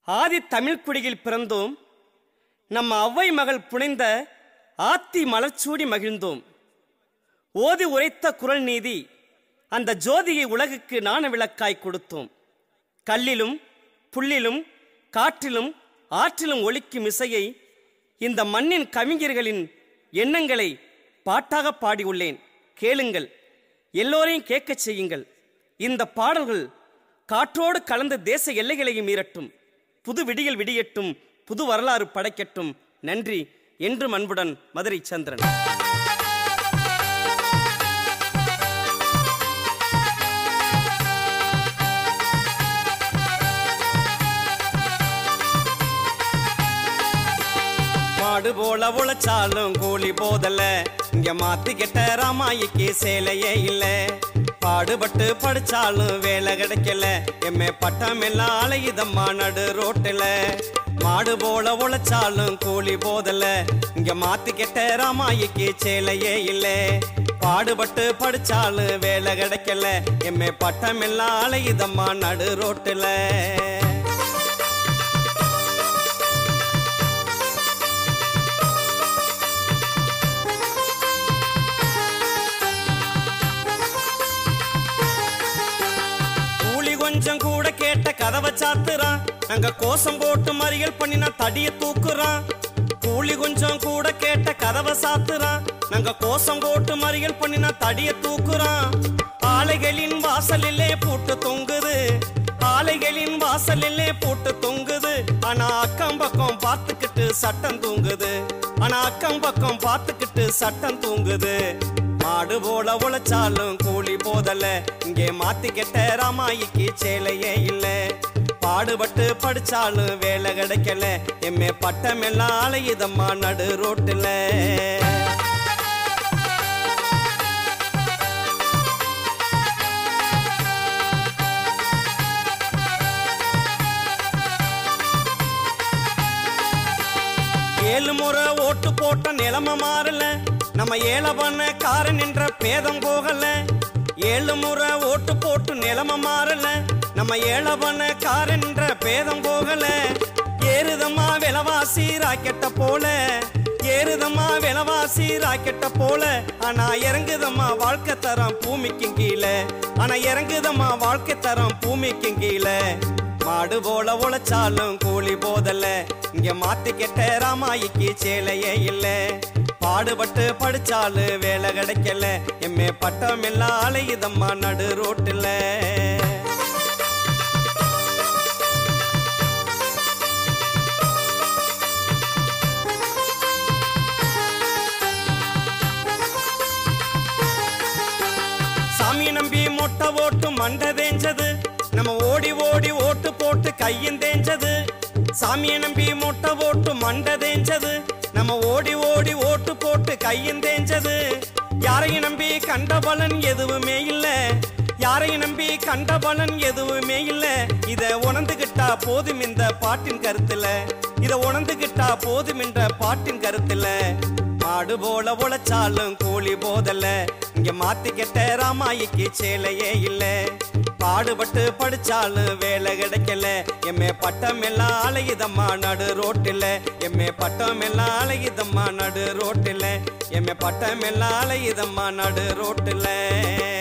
ஆதி தமிழ்க்குடியில் பிறந்தோம் நம் அவ்வை மகள் புனைந்த ஆத்தி மலர்ச்சூடி மகிழ்ந்தோம் ஓதி உரைத்த குரல் நீதி அந்த ஜோதியை உலகுக்கு நாண விளக்காய் கொடுத்தோம் கல்லிலும் புல்லிலும் காற்றிலும் ஆற்றிலும் ஒலிக்கும் இசையை இந்த மண்ணின் கவிஞர்களின் எண்ணங்களை பாட்டாக பாடியுள்ளேன் கேளுங்கள் எல்லோரையும் கேட்கச் செய்யுங்கள் இந்த பாடல்கள் காற்றோடு கலந்த தேச எல்லைகளையும் மீறட்டும் புது விடியல் விடியட்டும் புது வரலாறு படைக்கட்டும் நன்றி என்றும் அன்புடன் மதுரை சந்திரன் மாடு போல உழைச்சாலும் கூலி போதல்ல இங்க மாத்திக்கிட்ட ராமாயிக்கு சேலையே இல்ல பாடுபட்டு படிச்சாலும் வேலை கிடைக்கல எம்மே பட்டம் எல்லாம் அலையுதம்மா நடு ரோட்டுல மாடு போல உழைச்சாலும் கூலி போதல்ல இங்க மாத்திக்கிட்ட ராமாயிக்கு சேலையே இல்ல பாடுபட்டு படிச்சாலும் வேலை கிடைக்கல எம்மே பட்டம் எல்லாம் அலையுதம்மா நடு ரோட்டுல கூலி கொஞ்சம் கூட கேட்ட கதவை சாத்துறான் நாங்க கோசம் போட்டு மறியல் பண்ணினா தடிய தூக்குறான் கூலி கொஞ்சம் கூட கேட்ட கதவை சாத்துறான் நாங்க கோசம் போட்டு மறியல் பண்ணினா தடிய தூக்குறான் ஆலைகளின் வாசலிலே பூட்டு தொங்குது ஆலைகளின் வாசலிலே பூட்டு தொங்குது ஆனா அக்கம் பக்கம் பார்த்துக்கிட்டு சட்டம் தூங்குது ஆனா அக்கம் பக்கம் பார்த்துக்கிட்டு சட்டம் தூங்குது மாடு போல உழைச்சாலும் கூலி போதல இங்கே மாத்திக்கிட்ட ராமாயிக்கு சேலையே இல்ல பாடுபட்டு படிச்சாலும் வேலை கிடைக்கல எம்மே பட்டம் எல்லாம் அலையுதம்மா நடு ரோட்டுல ஏழு முறை ஓட்டு போட்ட நிலைமை மாறல நம்ம ஏழ பண்ண காரன் என்ற பேதம் போகல ஏழு முறை ஓட்டு போட்டு நிலைமை மாறல நம்ம ஏழ பண்ண காரன் என்ற பேதம் போகல ஏறுதம்மா விலவாசி ராக்கெட்ட போல ஏறுதம்மா விலவாசி ராக்கெட்ட போல ஆனா இறங்குதம்மா வாழ்க்கை தரம் பூமிக்கும் கீழே ஆனா இறங்குதம்மா வாழ்க்கை தரம் பூமிக்கும் கீழே மாடு போல உழைச்சாலும் கூலி போதல்ல இங்க மாத்திக்கிட்ட ராமாயிக்கு சேலையே இல்ல பாடுபட்டு படிச்சாலும் வேலை கிடைக்கல எம்மே பட்டம் எல்லாம் அலையுதம்மா நடு ரோட்டுல சாமியை நம்பி மொட்டை ஓட்டு மண்டை தேஞ்சது நம்ம ஓடி ஓடி ஓட்டு போட்டு கையும் தேஞ்சது சாமியை நம்பி மொட்டை ஓட்டு மண்டை தேஞ்சது நம்ம ஓடி ஓடி ஓட்டு போட்டு கையும் தேஞ்சது யாரையும் நம்பி கண்ட பலன் எதுவுமே இல்ல யாரையும் நம்பி கண்ட பலன் எதுவுமே இல்ல இத உணர்ந்துகிட்டா போதும் இந்த பாட்டின் கருத்துல இத உணர்ந்துகிட்டா போதும் என்ற பாட்டின் கருத்துல மாடு போல உழைச்சாலும் கூலி போதல்ல இங்க மாத்திக்கிட்ட ராமாயிக்கு சேலையே இல்ல பாடுபட்டு படிச்சாலும் வேலை கிடைக்கல எம்மே பட்டம் எல்லாம் அலையுதம்மா நடு ரோட்டுல எம்மே பட்டம் எல்லாம் அலையுதம்மா நடு ரோட்டுல எம்மே பட்டம் எல்லாம் அலையுதம்மா நடு ரோட்டுல